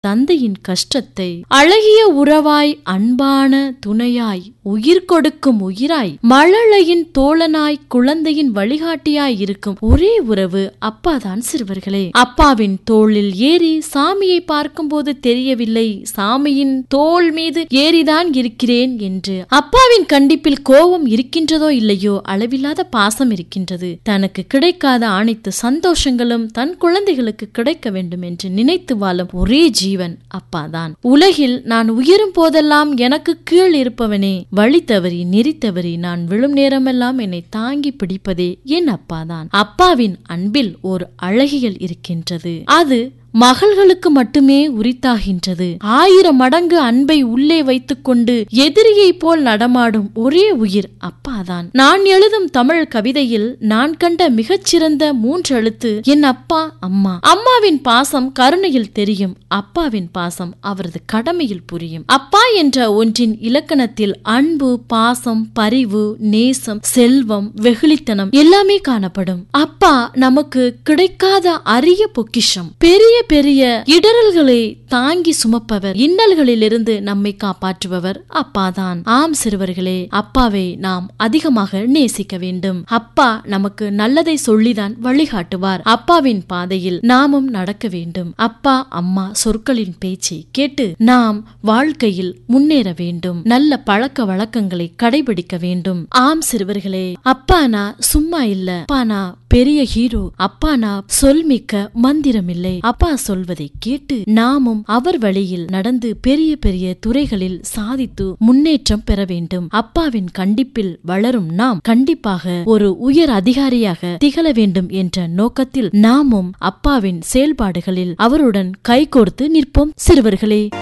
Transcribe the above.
தந்தையின் கஷ்டத்தை அழகிய உறவாய் அன்பான துணையாய் உயிர் கொடுக்கும் உயிராய் மழலையின் தோழனாய் குழந்தையின் வழிகாட்டியாய் இருக்கும் ஒரே உறவு அப்பாதான் சிறுவர்களே அப்பாவின் தோளில் ஏறி சாமியை பார்க்கும்போது தெரியவில்லை சாமியின் தோள் மீது ஏறிதான் இருக்கிறேன் என்று அப்பாவின் கண்டிப்பில் கோபம் இருக்கின்றதோ இல்லையோ அளவில்லாத பாசம் இருக்கின்றது தனக்கு கிடைக்காத அனைத்து சந்தோஷங்களும் தன் குழந்தைகளுக்கு கிடைக்க வேண்டும் என்று நினைத்து வாழும் ஒரே ஜீவன் அப்பாதான் உலகில் நான் உயரும் போதெல்லாம் எனக்கு கீழ் இருப்பவனே வழி தவறி நெறி தவறி நான் விழும் நேரமெல்லாம் என்னை தாங்கி பிடிப்பதே என் அப்பாதான் அப்பாவின் அன்பில் ஒரு அழகியல் இருக்கின்றது அது மகள்களுக்கு மட்டுமே உரித்தாகின்றது ஆயிரம் மடங்கு அன்பை உள்ளே வைத்துக்கொண்டு எதிரியைப் போல் நடமாடும் ஒரே உயிர் அப்பாதான் நான் எழுதும் தமிழ் கவிதையில் நான் கண்ட மிகச்சிறந்த மூன்று எழுத்து என் அப்பா அம்மா அம்மாவின் பாசம் கருணையில் தெரியும் அப்பாவின் பாசம் அவரது கடமையில் புரியும் அப்பா என்ற ஒன்றின் இலக்கணத்தில் அன்பு பாசம் பரிவு நேசம் செல்வம் வெகுளித்தனம் எல்லாமே காணப்படும் அப்பா நமக்கு கிடைக்காத அரிய பொக்கிஷம் பெரிய பெரிய இடரல்களை தாங்கி சுமப்பவர் இன்னல்களிலிருந்து நம்மை காப்பாற்றுபவர் அப்பாதான் ஆம் சிறுவர்களே அப்பாவை நாம் அதிகமாக நேசிக்க வேண்டும் அப்பா நமக்கு நல்லதை சொல்லிதான் வழிகாட்டுவார் அப்பாவின் பாதையில் நாமும் நடக்க வேண்டும் அப்பா அம்மா சொற்களின் பேச்சை கேட்டு நாம் வாழ்க்கையில் முன்னேற வேண்டும் நல்ல பழக்க வழக்கங்களை கடைபிடிக்க வேண்டும் ஆம் சிறுவர்களே அப்பானா சும்மா இல்ல அப்பானா பெரிய ஹீரோ அப்பானா சொல்மிக்க மந்திரம் இல்லை அப்பா சொல்வதை கேட்டு நாமும் அவர் வழியில் நடந்து பெரிய பெரிய துறைகளில் சாதித்து முன்னேற்றம் பெற வேண்டும் அப்பாவின் கண்டிப்பில் வளரும் நாம் கண்டிப்பாக ஒரு உயர் அதிகாரியாக திகழ வேண்டும் என்ற நோக்கத்தில் நாமும் அப்பாவின் செயல்பாடுகளில் அவருடன் கைகோர்த்து நிற்போம் சிறுவர்களே